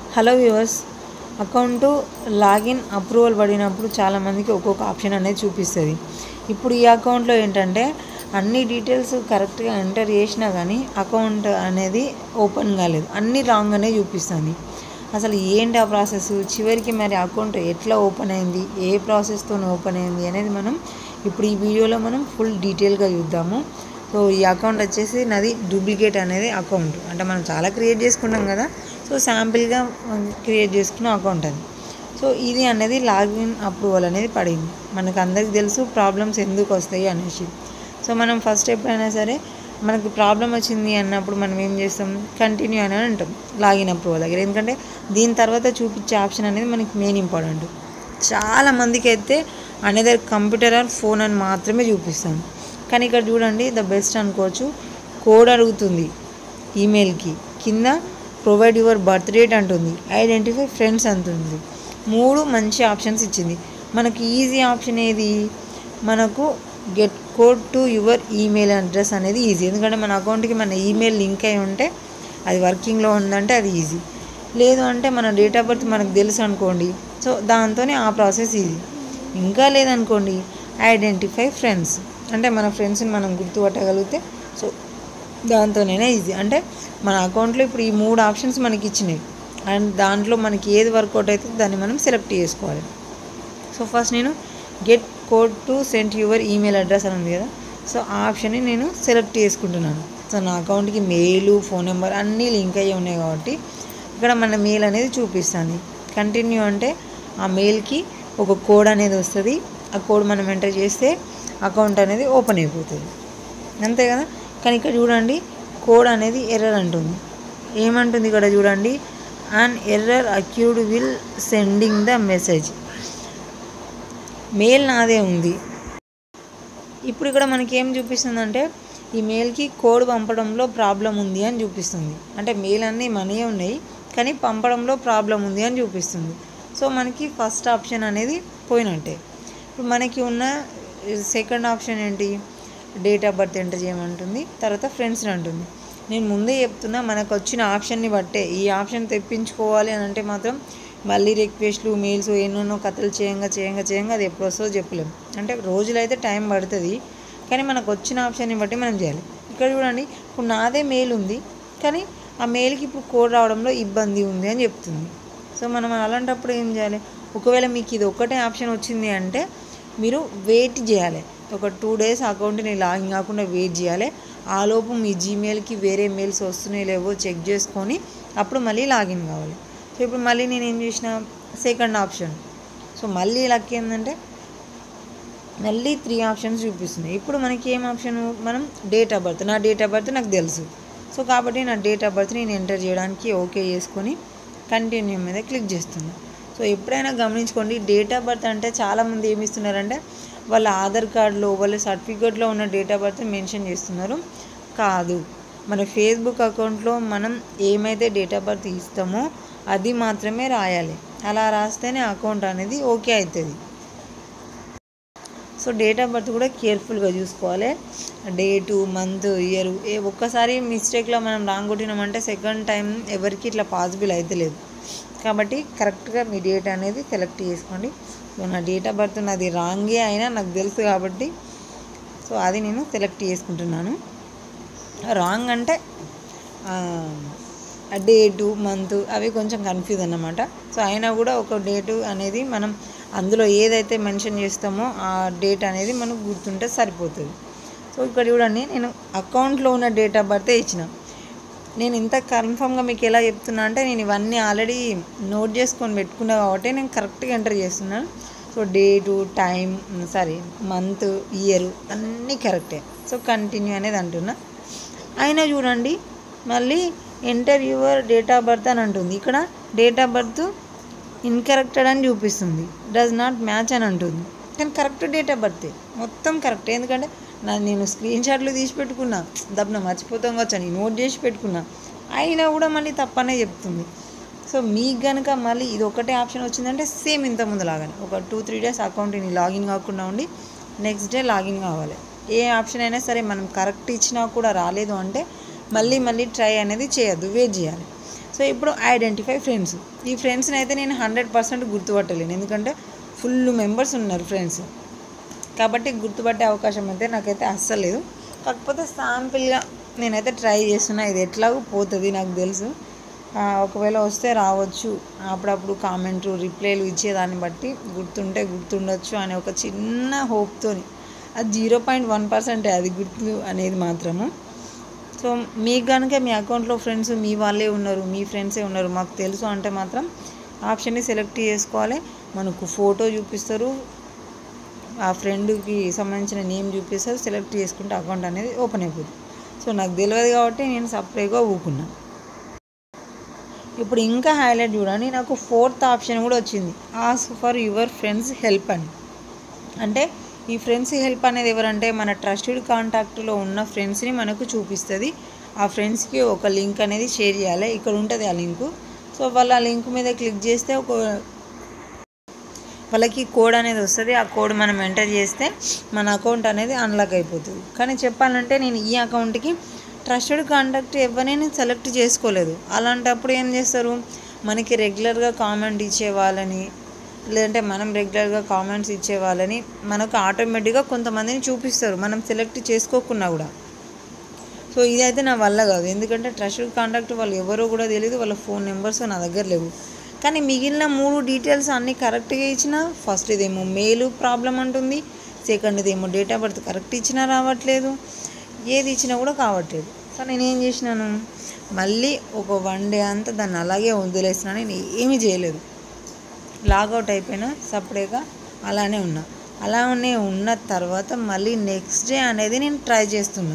hello viewers account login approval పడినప్పుడు చాలామందికి ఒక్కొక్క ఆప్షన్ అనేది చూపిస్తుంది ఇప్పుడు ఈ అకౌంట్లో ఏంటంటే అన్ని డీటెయిల్స్ కరెక్ట్గా ఎంటర్ చేసినా కానీ అకౌంట్ అనేది ఓపెన్ కాలేదు అన్నీ రాంగ్ అనే చూపిస్తుంది అసలు ఏంటి ఆ ప్రాసెస్ చివరికి మరి అకౌంట్ ఎట్లా ఓపెన్ అయింది ఏ ప్రాసెస్తో ఓపెన్ అయింది అనేది మనం ఇప్పుడు ఈ వీడియోలో మనం ఫుల్ డీటెయిల్గా చూద్దాము సో ఈ అకౌంట్ వచ్చేసి నాది డూప్లికేట్ అనేది అకౌంట్ అంటే మనం చాలా క్రియేట్ చేసుకున్నాం కదా సో శాంపిల్గా క్రియేట్ చేసుకున్న అకౌంట్ అది సో ఇది అనేది లాగిన్ అప్రూవల్ అనేది పడింది మనకు అందరికీ తెలుసు ప్రాబ్లమ్స్ ఎందుకు వస్తాయి అనేసి సో మనం ఫస్ట్ ఎప్పుడైనా సరే మనకి ప్రాబ్లం వచ్చింది అన్నప్పుడు మనం ఏం చేస్తాం కంటిన్యూ అని అంటాం లాగిన్ అప్రూవల్ దగ్గర ఎందుకంటే దీని తర్వాత చూపించే ఆప్షన్ అనేది మనకి మెయిన్ ఇంపార్టెంట్ చాలా మందికి అయితే అనేది కంప్యూటర్ ఆర్ ఫోన్ అని మాత్రమే చూపిస్తాను కానీ ఇక్కడ చూడండి ద బెస్ట్ అనుకోవచ్చు కోడ్ అడుగుతుంది ఈమెయిల్కి కింద ప్రొవైడ్ యువర్ బర్త్ డేట్ అంటుంది ఐడెంటిఫై ఫ్రెండ్స్ అంటుంది మూడు మంచి ఆప్షన్స్ ఇచ్చింది మనకి ఈజీ ఆప్షన్ ఏది మనకు get code to your email address అనేది ఈజీ ఎందుకంటే మన అకౌంట్కి మన ఈమెయిల్ లింక్ అయి ఉంటే అది వర్కింగ్లో ఉందంటే అది ఈజీ లేదు అంటే మన డేట్ ఆఫ్ బర్త్ మనకు తెలుసు అనుకోండి సో దాంతోనే ఆ ప్రాసెస్ ఈజీ ఇంకా లేదనుకోండి ఐడెంటిఫై ఫ్రెండ్స్ అంటే మన ఫ్రెండ్స్ని మనం గుర్తుపట్టగలిగితే సో దాంతోనే ఈజీ అంటే మన అకౌంట్లో ఇప్పుడు ఈ మూడు ఆప్షన్స్ మనకి ఇచ్చినాయి అండ్ దాంట్లో మనకి ఏది వర్కౌట్ అయితే దాన్ని మనం సెలెక్ట్ చేసుకోవాలి సో ఫస్ట్ నేను get code to sent your email address అని ఉంది కదా సో ఆ ఆప్షన్ని నేను సెలెక్ట్ చేసుకుంటున్నాను సో నా అకౌంట్కి మెయిల్ ఫోన్ నెంబర్ అన్నీ లింక్ అయ్యి ఉన్నాయి కాబట్టి ఇక్కడ మన మెయిల్ అనేది చూపిస్తుంది కంటిన్యూ అంటే ఆ మెయిల్కి ఒక కోడ్ అనేది వస్తుంది ఆ కోడ్ మనం ఎంటర్ చేస్తే అకౌంట్ అనేది ఓపెన్ అయిపోతుంది అంతే కదా కానీ ఇక్కడ చూడండి కోడ్ అనేది ఎర్రర్ అంటుంది ఏమంటుంది ఇక్కడ చూడండి and error occurred will sending the message mail నాదే ఉంది ఇప్పుడు ఇక్కడ మనకి ఏం చూపిస్తుందంటే ఈ మెయిల్కి కోడ్ పంపడంలో ప్రాబ్లం ఉంది అని చూపిస్తుంది అంటే మెయిల్ అన్నీ మనయే ఉన్నాయి కానీ పంపడంలో ప్రాబ్లం ఉంది అని చూపిస్తుంది సో మనకి ఫస్ట్ ఆప్షన్ అనేది పోయినట్టే ఇప్పుడు మనకి ఉన్న సెకండ్ ఆప్షన్ ఏంటి డేట్ ఆఫ్ బర్త్ ఎంటర్ చేయమంటుంది తర్వాత ఫ్రెండ్స్ని అంటుంది నేను ముందే చెప్తున్నా మనకు వచ్చిన ఆప్షన్ని బట్టే ఈ ఆప్షన్ తెప్పించుకోవాలి అని అంటే మాత్రం మళ్ళీ రిక్వెస్ట్లు మెయిల్స్ ఎన్నెన్నో కథలు చేయంగా చేయంగా చేయంగా అది ఎప్పుడు వస్తుందో చెప్పలేము అంటే రోజులైతే టైం పడుతుంది కానీ మనకు వచ్చిన ఆప్షన్ని బట్టి మనం చేయాలి ఇక్కడ చూడండి ఇప్పుడు నాదే మెయిల్ ఉంది కానీ ఆ మెయిల్కి ఇప్పుడు కోడ్ రావడంలో ఇబ్బంది ఉంది అని చెప్తుంది సో మనం అలాంటప్పుడు ఏం చేయాలి ఒకవేళ మీకు ఇది ఒక్కటే ఆప్షన్ వచ్చింది అంటే మీరు వెయిట్ చేయాలి ఒక టూ డేస్ అకౌంట్ని లాగిన్ కాకుండా వెయిట్ చేయాలి ఆలోపు మీ జీమెయిల్కి వేరే మెయిల్స్ వస్తున్నాయి లేవో చెక్ చేసుకొని అప్పుడు మళ్ళీ లాగిన్ కావాలి సో ఇప్పుడు మళ్ళీ నేను ఏం చేసిన సెకండ్ ఆప్షన్ సో మళ్ళీ లక్ ఏంటంటే మళ్ళీ త్రీ ఆప్షన్స్ చూపిస్తున్నాయి ఇప్పుడు మనకి ఏం ఆప్షన్ మనం డేట్ ఆఫ్ బర్త్ నా డేట్ ఆఫ్ బర్త్ నాకు తెలుసు సో కాబట్టి నా డేట్ ఆఫ్ బర్త్ నేను ఎంటర్ చేయడానికి ఓకే చేసుకొని కంటిన్యూ మీద క్లిక్ చేస్తున్నా సో ఎప్పుడైనా గమనించుకోండి డేట్ ఆఫ్ బర్త్ అంటే చాలామంది ఏమి ఇస్తున్నారంటే వాళ్ళ ఆధార్ కార్డులో వాళ్ళ సర్టిఫికేట్లో ఉన్న డేట్ ఆఫ్ బర్త్ మెన్షన్ చేస్తున్నారు కాదు మన ఫేస్బుక్ అకౌంట్లో మనం ఏమైతే డేట్ ఆఫ్ బర్త్ ఇస్తామో అది మాత్రమే రాయాలి అలా రాస్తేనే అకౌంట్ అనేది ఓకే అవుతుంది సో డేట్ ఆఫ్ బర్త్ కూడా కేర్ఫుల్గా చూసుకోవాలి డేటు మంత్ ఇయర్ ఏ ఒక్కసారి మిస్టేక్లో మనం రాంగ్ కొట్టినామంటే సెకండ్ టైం ఎవరికి ఇట్లా పాసిబుల్ అయితే లేదు కాబట్టి కరెక్ట్గా మీ డేట్ అనేది సెలెక్ట్ చేసుకోండి సో నా డేట్ ఆఫ్ బర్త్ నాది రాంగే అయినా నాకు తెలుసు కాబట్టి సో అది నేను సెలెక్ట్ చేసుకుంటున్నాను రాంగ్ అంటే డేటు మంత్ అవి కొంచెం కన్ఫ్యూజ్ అన్నమాట సో అయినా కూడా ఒక డేటు అనేది మనం అందులో ఏదైతే మెన్షన్ చేస్తామో ఆ డేట్ అనేది మనకు గుర్తుంటే సరిపోతుంది సో ఇక్కడ చూడండి నేను అకౌంట్లో ఉన్న డేట్ ఆఫ్ బర్తే ఇచ్చిన నేను ఇంత కన్ఫామ్గా మీకు ఎలా చెప్తున్నా అంటే నేను ఇవన్నీ ఆల్రెడీ నోట్ చేసుకొని పెట్టుకున్నా కాబట్టి నేను కరెక్ట్గా ఎంటర్ చేస్తున్నాను so date time sorry month year అన్నీ కరెక్టే సో కంటిన్యూ అనేది అంటున్నా అయినా చూడండి మళ్ళీ enter your date of birth అని అంటుంది ఇక్కడ డేట్ ఆఫ్ బర్త్ ఇన్కరెక్టెడ్ అని చూపిస్తుంది డస్ నాట్ మ్యాచ్ అని అంటుంది కానీ కరెక్ట్ డేట్ ఆఫ్ బర్త్ మొత్తం కరెక్ట్ ఎందుకంటే నా నేను స్క్రీన్ షాట్లు తీసి పెట్టుకున్నా దబ్బన మర్చిపోతాం కావచ్చు అని నోట్ చేసి పెట్టుకున్నా అయినా కూడా మళ్ళీ తప్పనే చెప్తుంది సో మీకు కనుక మళ్ళీ ఇది ఒకటే ఆప్షన్ వచ్చిందంటే సేమ్ ఇంత ముందు లాగానే ఒక టూ త్రీ డేస్ అకౌంట్ని లాగిన్ కాకుండా ఉండి నెక్స్ట్ డే లాగిన్ కావాలి ఏ ఆప్షన్ అయినా సరే మనం కరెక్ట్ ఇచ్చినా కూడా రాలేదు అంటే మళ్ళీ మళ్ళీ ట్రై అనేది చేయొద్దు వెయిట్ చేయాలి సో సో ఇప్పుడు ఐడెంటిఫై ఫ్రెండ్స్ ఈ ఫ్రెండ్స్ని అయితే నేను హండ్రెడ్ పర్సెంట్ గుర్తుపట్టలేను ఎందుకంటే ఫుల్ మెంబర్స్ ఉన్నారు ఫ్రెండ్స్ కాబట్టి గుర్తుపట్టే అవకాశం అయితే నాకైతే అస్సలు లేదు కాకపోతే శాంపిల్గా నేనైతే ట్రై చేస్తున్నా ఇది ఎట్లాగో పోతుంది నాకు తెలుసు ఆ, ఒకవేళ వస్తే రావచ్చు అప్పుడప్పుడు కామెంట్ రిప్లైలు ఇచ్చేదాన్ని బట్టి గుర్తుంటే గుర్తుండొచ్చు అనే ఒక చిన్న హోప్తోని అది జీరో పాయింట్ వన్ పర్సెంటే అది గుర్తు అనేది మాత్రము సో మీకు కనుక మీ అకౌంట్లో ఫ్రెండ్స్ మీ వాళ్ళే ఉన్నారు మీ ఫ్రెండ్సే ఉన్నారు మాకు తెలుసు అంటే మాత్రం ఆప్షన్ని సెలెక్ట్ చేసుకోవాలి మనకు ఫోటో చూపిస్తారు ఆ ఫ్రెండ్కి సంబంధించిన నేమ్ చూపిస్తారు సెలెక్ట్ చేసుకుంటే అకౌంట్ అనేది ఓపెన్ అయిపోతుంది సో నాకు తెలియదు కాబట్టి నేను సపరేట్గా ఊకున్నా ఇప్పుడు ఇంకా హైలైట్ చూడండి నాకు ఫోర్త్ ఆప్షన్ కూడా వచ్చింది ask for your friends help అని అంటే ఈ ఫ్రెండ్స్ హెల్ప్ అనేది ఎవరంటే మన ట్రస్టెడ్ కాంటాక్ట్లో ఉన్న ఫ్రెండ్స్ని మనకు చూపిస్తుంది ఆ ఫ్రెండ్స్కి ఒక లింక్ అనేది షేర్ చేయాలి ఇక్కడ ఉంటుంది ఆ లింకు సో వాళ్ళ ఆ లింక్ మీద క్లిక్ చేస్తే ఒక వాళ్ళకి కోడ్ అనేది వస్తుంది ఆ కోడ్ మనం ఎంటర్ చేస్తే మన అకౌంట్ అనేది అన్లాక్ అయిపోతుంది కానీ చెప్పాలంటే నేను ఈ అకౌంట్కి ట్రస్టెడ్ కాంటాక్ట్ ఎవరిని సెలెక్ట్ చేసుకోలేదు అలాంటప్పుడు ఏం చేస్తారు మనకి రెగ్యులర్గా కామెంట్ ఇచ్చే వాళ్ళని లేదంటే మనం రెగ్యులర్గా కామెంట్స్ ఇచ్చే వాళ్ళని మనకు ఆటోమేటిక్గా కొంతమందిని చూపిస్తారు మనం సెలెక్ట్ చేసుకోకున్నా కూడా సో ఇదైతే నా వల్ల కాదు ఎందుకంటే ట్రస్టెడ్ కాంటాక్ట్ వాళ్ళు ఎవరో కూడా తెలియదు వాళ్ళ ఫోన్ నెంబర్స్ నా దగ్గర లేవు కానీ మిగిలిన మూడు డీటెయిల్స్ అన్నీ కరెక్ట్గా ఇచ్చిన ఫస్ట్ ఇదేమో మెయిల్ ప్రాబ్లం అంటుంది సెకండ్ ఇదేమో డేట్ ఆఫ్ బర్త్ కరెక్ట్ ఇచ్చినా రావట్లేదు ఏది ఇచ్చినా కూడా కావట్లేదు సో నేను ఏం చేసినాను మళ్ళీ ఒక వన్ డే అంతా దాన్ని అలాగే వదిలేసినా నేను ఏమీ చేయలేదు లాగౌట్ అయిపోయినా సపరేట్గా అలానే ఉన్నా అలానే ఉన్న తర్వాత మళ్ళీ నెక్స్ట్ డే అనేది నేను ట్రై చేస్తున్నా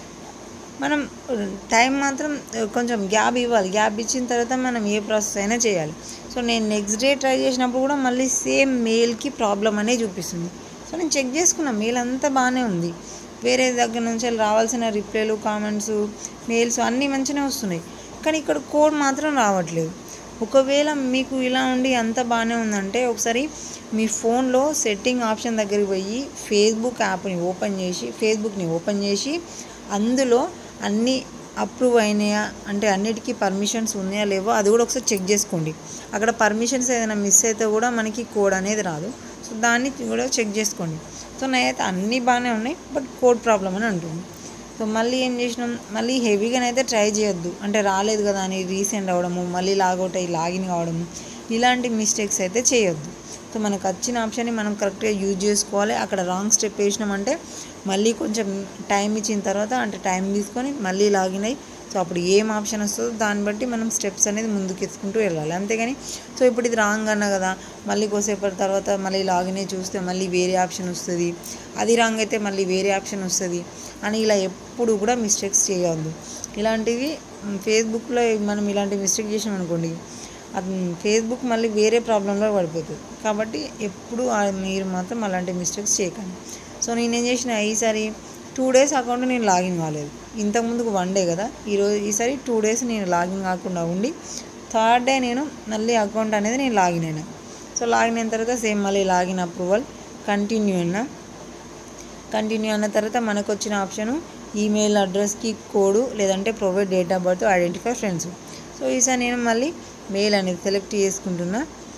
మనం టైం మాత్రం కొంచెం గ్యాప్ ఇవ్వాలి గ్యాప్ ఇచ్చిన తర్వాత మనం ఏ ప్రాసెస్ అయినా చేయాలి సో నేను నెక్స్ట్ డే ట్రై చేసినప్పుడు కూడా మళ్ళీ సేమ్ మెయిల్కి ప్రాబ్లం అనే చూపిస్తుంది సో నేను చెక్ చేసుకున్నా మెయిల్ అంతా బాగానే ఉంది వేరే దగ్గర నుంచి రావాల్సిన రిప్లైలు కామెంట్స్ మెయిల్స్ అన్నీ మంచిగానే వస్తున్నాయి కానీ ఇక్కడ కోడ్ మాత్రం రావట్లేదు ఒకవేళ మీకు ఇలా ఉండి అంత బాగానే ఉందంటే ఒకసారి మీ ఫోన్లో సెట్టింగ్ ఆప్షన్ దగ్గరికి పోయి ఫేస్బుక్ యాప్ని ఓపెన్ చేసి ఫేస్బుక్ని ఓపెన్ చేసి అందులో అన్నీ అప్రూవ్ అయినాయా అంటే అన్నిటికీ పర్మిషన్స్ ఉన్నాయా లేవో అది కూడా ఒకసారి చెక్ చేసుకోండి అక్కడ పర్మిషన్స్ ఏదైనా మిస్ అయితే కూడా మనకి కోడ్ అనేది రాదు సో దాన్ని కూడా చెక్ చేసుకోండి సో నాకైతే అన్నీ బాగానే ఉన్నాయి బట్ కోడ్ ప్రాబ్లం అని అంటుంది సో మళ్ళీ ఏం చేసినాం మళ్ళీ హెవీగానైతే ట్రై చేయొద్దు అంటే రాలేదు కదా అని రీసెంట్ అవ్వడము మళ్ళీ లాగౌట్ అయ్యి లాగిన్ కావడము ఇలాంటి మిస్టేక్స్ అయితే చేయొద్దు సో మనకు వచ్చిన ఆప్షన్ని మనం కరెక్ట్గా యూజ్ చేసుకోవాలి అక్కడ రాంగ్ స్టెప్ వేసినామంటే మళ్ళీ కొంచెం టైం ఇచ్చిన తర్వాత అంటే టైం తీసుకొని మళ్ళీ లాగిన్ అయ్యి సో అప్పుడు ఏం ఆప్షన్ వస్తుందో దాన్ని బట్టి మనం స్టెప్స్ అనేది ముందుకు ఎత్తుకుంటూ వెళ్ళాలి అంతేగాని సో ఇప్పుడు ఇది రాంగ్ అన్నా కదా మళ్ళీ కొద్దిసేపటి తర్వాత మళ్ళీ లాగిన్ అయ్యి చూస్తే మళ్ళీ వేరే ఆప్షన్ వస్తుంది అది రాంగ్ అయితే మళ్ళీ వేరే ఆప్షన్ వస్తుంది అని ఇలా ఎప్పుడు కూడా మిస్టేక్స్ చేయవద్దు ఇలాంటివి మ్, ఫేస్బుక్లో మనం ఇలాంటి మిస్టేక్ చేసాం అనుకోండి అది ఫేస్బుక్ మళ్ళీ వేరే ప్రాబ్లంలో పడిపోతుంది కాబట్టి ఎప్పుడు ఆ- మీరు మాత్రం అలాంటి మిస్టేక్స్ చేయకండి సో నేనేం చేసిన ఈసారి టూ డేస్ అకౌంట్ నేను లాగిన్ కాలేదు ఇంతకుముందుకు వన్ డే కదా ఈరోజు ఈసారి టూ డేస్ నేను లాగిన్ కాకుండా ఉండి థర్డ్ డే నేను మళ్ళీ అకౌంట్ అనేది నేను లాగిన్ అయినా సో లాగిన్ అయిన తర్వాత సేమ్ మళ్ళీ లాగిన్ అప్రూవల్ కంటిన్యూ అయినా కంటిన్యూ అన్న తర్వాత మనకు వచ్చిన ఆప్షను ఈమెయిల్ అడ్రస్కి కోడ్ లేదంటే provide date of birth identify friends so ఈసారి నేను మళ్ళీ మెయిల్ అనేది సెలెక్ట్ చేసుకుంటున్నా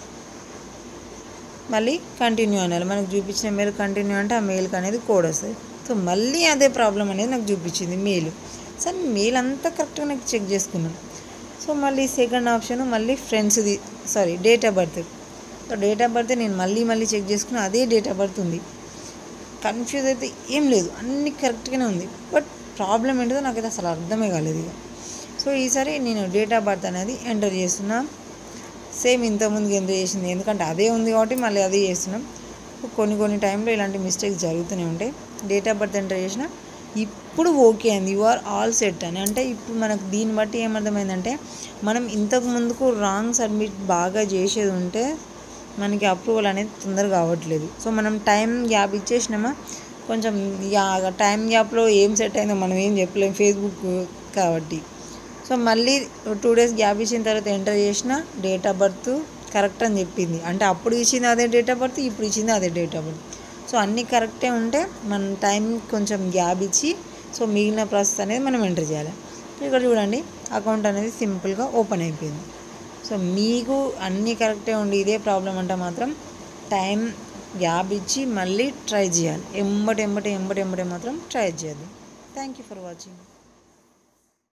మళ్ళీ కంటిన్యూ అనాలి మనకు చూపించిన మెయిల్ కంటిన్యూ అంటే ఆ మెయిల్కి అనేది కోడ్ వస్తుంది సో మళ్ళీ అదే ప్రాబ్లం అనేది నాకు చూపించింది మెయిల్ సరే మెయిల్ అంతా కరెక్ట్గా నాకు చెక్ చేసుకున్నాను సో మళ్ళీ సెకండ్ ఆప్షన్ మళ్ళీ ఫ్రెండ్స్ది sorry date of birth so date of birth నేను మళ్ళీ మళ్ళీ చెక్ చేసుకున్నా అదే డేట్ ఆఫ్ బర్త్ ఉంది కన్ఫ్యూజ్ అయితే ఏం లేదు అన్నీ కరెక్ట్గానే ఉంది బట్ ప్రాబ్లం ఏంటో నాకైతే అసలు అర్థమే కాలేదు ఇక సో ఈసారి నేను డేట్ ఆఫ్ బర్త్ అనేది ఎంటర్ చేస్తున్నా సేమ్ ఇంతకుముందుకు ఎంటర్ చేసింది ఎందుకంటే అదే ఉంది కాబట్టి మళ్ళీ అదే చేస్తున్నాం కొన్ని కొన్ని టైంలో ఇలాంటి మిస్టేక్స్ జరుగుతూనే ఉంటాయి డేట్ ఆఫ్ బర్త్ ఎంటర్ చేసిన ఇప్పుడు ఓకే అండి యు ఆర్ ఆల్ సెట్ అని అంటే ఇప్పుడు మనకు దీన్ని బట్టి ఏమర్థమైందంటే మనం ఇంతకు ముందుకు రాంగ్ సబ్మిట్ బాగా చేసేది ఉంటే మనకి అప్రూవల్ అనేది తొందరగా అవ్వట్లేదు సో మనం టైం గ్యాప్ ఇచ్చేసినామా కొంచెం ఇక టైం గ్యాప్లో ఏం సెట్ అయిందో మనం ఏం చెప్పలేం ఫేస్బుక్ కాబట్టి సో మళ్ళీ టూ డేస్ గ్యాప్ ఇచ్చిన తర్వాత ఎంటర్ చేసిన డేట్ ఆఫ్ బర్త్ కరెక్ట్ అని చెప్పింది అంటే అప్పుడు ఇచ్చింది అదే డేట్ ఆఫ్ బర్త్ ఇప్పుడు ఇచ్చింది అదే డేట్ ఆఫ్ బర్త్ సో అన్నీ కరెక్టే ఉంటే మనం టైం కొంచెం గ్యాప్ ఇచ్చి సో మిగిలిన ప్రాసెస్ అనేది మనం ఎంటర్ చేయాలి ఇక్కడ చూడండి అకౌంట్ అనేది సింపుల్గా ఓపెన్ అయిపోయింది సో మీకు అన్నీ కరెక్టే ఉండి ఇదే ప్రాబ్లం అంటే మాత్రం టైం గ్యాప్ ఇచ్చి మళ్ళీ ట్రై చేయాలి ఎంబటి ఎంబటి ఎంబటి ఎంబటి మాత్రం ట్రై చేయాలి థ్యాంక్ యూ ఫర్ వాచింగ్